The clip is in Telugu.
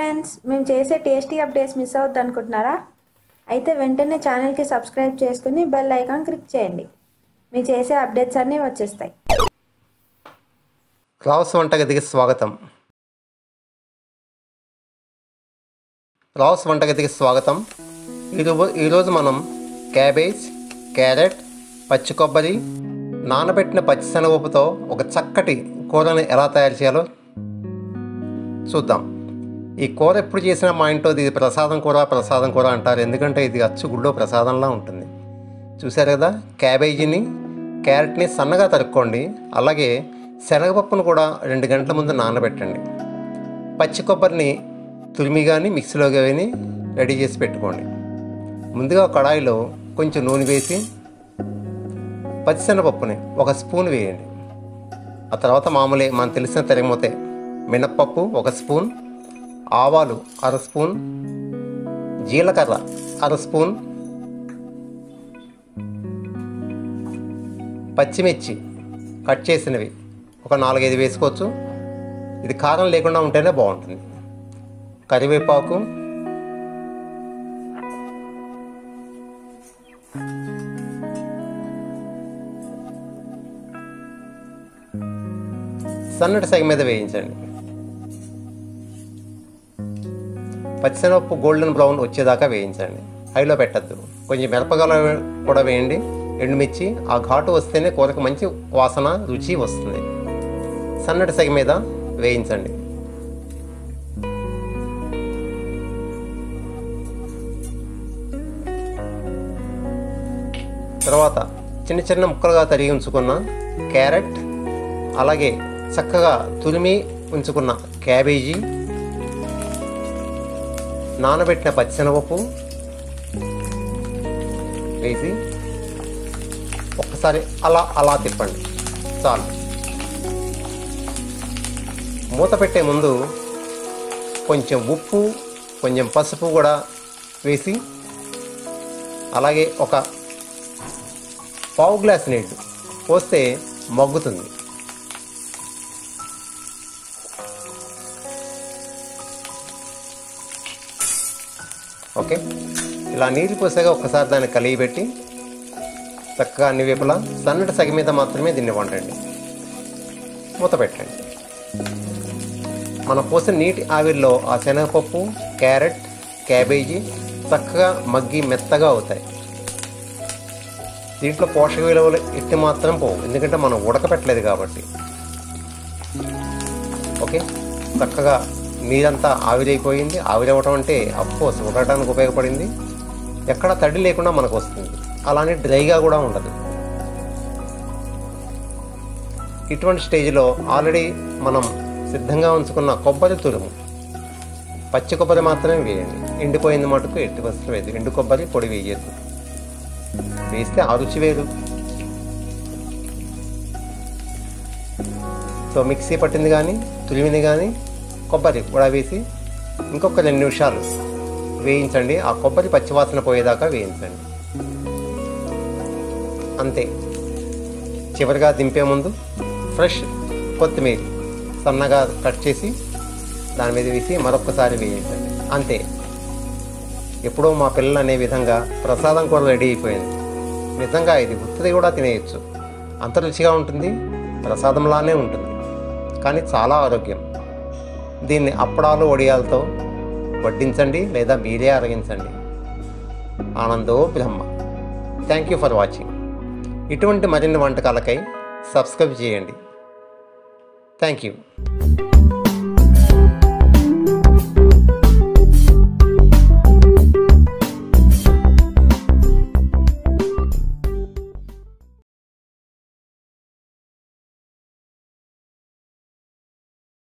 ఫ్రెండ్స్ మేము చేసే టేస్టీ అప్డేట్స్ మిస్ అవుద్ది అనుకుంటున్నారా అయితే వెంటనే ఛానల్కి సబ్స్క్రైబ్ చేసుకుని బెల్ ఐకాన్ క్లిక్ చేయండి మేము చేసే అప్డేట్స్ అన్నీ వచ్చేస్తాయి రావుస్ వంటగదికి స్వాగతం రావుస్ వంటగదికి స్వాగతం ఈరోజు ఈరోజు మనం క్యాబేజ్ క్యారెట్ పచ్చి కొబ్బరి నానబెట్టిన పచ్చిశనగపప్పుతో ఒక చక్కటి కూరని ఎలా తయారు చేయాలో చూద్దాం ఈ కూర ఎప్పుడు చేసినా మా ఇంట్లో ఇది ప్రసాదం కూర ప్రసాదం కూర అంటారు ఎందుకంటే ఇది అచ్చు గుళ్ళో ప్రసాదంలా ఉంటుంది చూశారు కదా క్యాబేజీని క్యారెట్ని సన్నగా తరుక్కోండి అలాగే శనగపప్పును కూడా రెండు గంటల ముందు నానబెట్టండి పచ్చి కొబ్బరిని తురిమి కానీ మిక్సీలో కానీ రెడీ చేసి పెట్టుకోండి ముందుగా కడాయిలో కొంచెం నూనె వేసి పచ్చిశనగపప్పుని ఒక స్పూన్ వేయండి ఆ తర్వాత మామూలే మనకు తెలిసిన తరిగిపోతే మినప్పప్పు ఒక స్పూన్ ఆవాలు అర స్పూన్ జీలకర్ర అర స్పూన్ పచ్చిమిర్చి కట్ చేసినవి ఒక నాలుగైదు వేసుకోవచ్చు ఇది కారం లేకుండా ఉంటేనే బాగుంటుంది కరివేపాకు సన్నటి సగ మీద వేయించండి పచ్చిశనగపప్పు గోల్డెన్ బ్రౌన్ వచ్చేదాకా వేయించండి హైలో పెట్టద్దు కొంచెం మిరపగల కూడా వేయండి ఎండుమిర్చి ఆ ఘాటు వస్తేనే కూరకు మంచి వాసన రుచి వస్తుంది సన్నటి సగ మీద వేయించండి తర్వాత చిన్న చిన్న ముక్కలుగా తరిగి ఉంచుకున్న క్యారెట్ అలాగే చక్కగా తురిమి ఉంచుకున్న క్యాబేజీ నానబెట్టిన పచ్చిశనగపప్పు వేసి ఒక్కసారి అలా అలా తిప్పండి చాలు మూత పెట్టే ముందు కొంచెం ఉప్పు కొంచెం పసుపు కూడా వేసి అలాగే ఒక పావు గ్లాస్ నీళ్ళు పోస్తే మగ్గుతుంది ఓకే ఇలా నీళ్ళు పోసాక ఒక్కసారి దాన్ని కలిగి పెట్టి చక్కగా అన్ని వైపులా సన్నటి సగ మీద మాత్రమే దీన్ని వండండి మూత పెట్టండి మనం పోసిన నీటి ఆవిరిలో ఆ శనగపప్పు క్యారెట్ క్యాబేజీ చక్కగా మగ్గి మెత్తగా అవుతాయి దీంట్లో పోషక విలువలు ఎట్టి మాత్రం పోవు ఎందుకంటే మనం ఉడకపెట్టలేదు కాబట్టి ఓకే చక్కగా నీరంతా ఆవిరైపోయింది ఆవిరవటం అంటే అఫ్కోర్స్ ఉడకడానికి ఉపయోగపడింది ఎక్కడ తడి లేకుండా మనకు వస్తుంది అలానే డ్రైగా కూడా ఉండదు ఇటువంటి స్టేజ్లో ఆల్రెడీ మనం సిద్ధంగా ఉంచుకున్న కొబ్బరి తురుము పచ్చి కొబ్బరి మాత్రమే వేయండి ఎండిపోయింది మటుకు ఎట్టి వస్తువు వేయదు ఎండు కొబ్బరి పొడి వేయద్దు వేస్తే ఆ రుచి వేరు సో మిక్సీ పట్టింది కానీ తురిమింది కానీ కొబ్బరి కూడా వేసి ఇంకొక రెండు నిమిషాలు వేయించండి ఆ కొబ్బరి పచ్చివాసన పోయేదాకా వేయించండి అంతే చివరిగా దింపే ముందు ఫ్రెష్ కొత్తిమీర సన్నగా కట్ చేసి దాని మీద వేసి మరొకసారి వేయించండి అంతే ఎప్పుడో మా పిల్లలు అనే విధంగా ప్రసాదం కూర రెడీ అయిపోయింది నిజంగా ఇది ఉత్తది కూడా తినేయచ్చు అంత రుచిగా ఉంటుంది ప్రసాదంలానే ఉంటుంది కానీ చాలా ఆరోగ్యం దీన్ని అప్పడాలు వడియాలతో వడ్డించండి లేదా మీరే అరగించండి ఆనందో బ్రహ్మ థ్యాంక్ యూ ఫర్ వాచింగ్ ఇటువంటి మరిన్ని వంటకాలకై సబ్స్క్రైబ్ చేయండి థ్యాంక్ యూ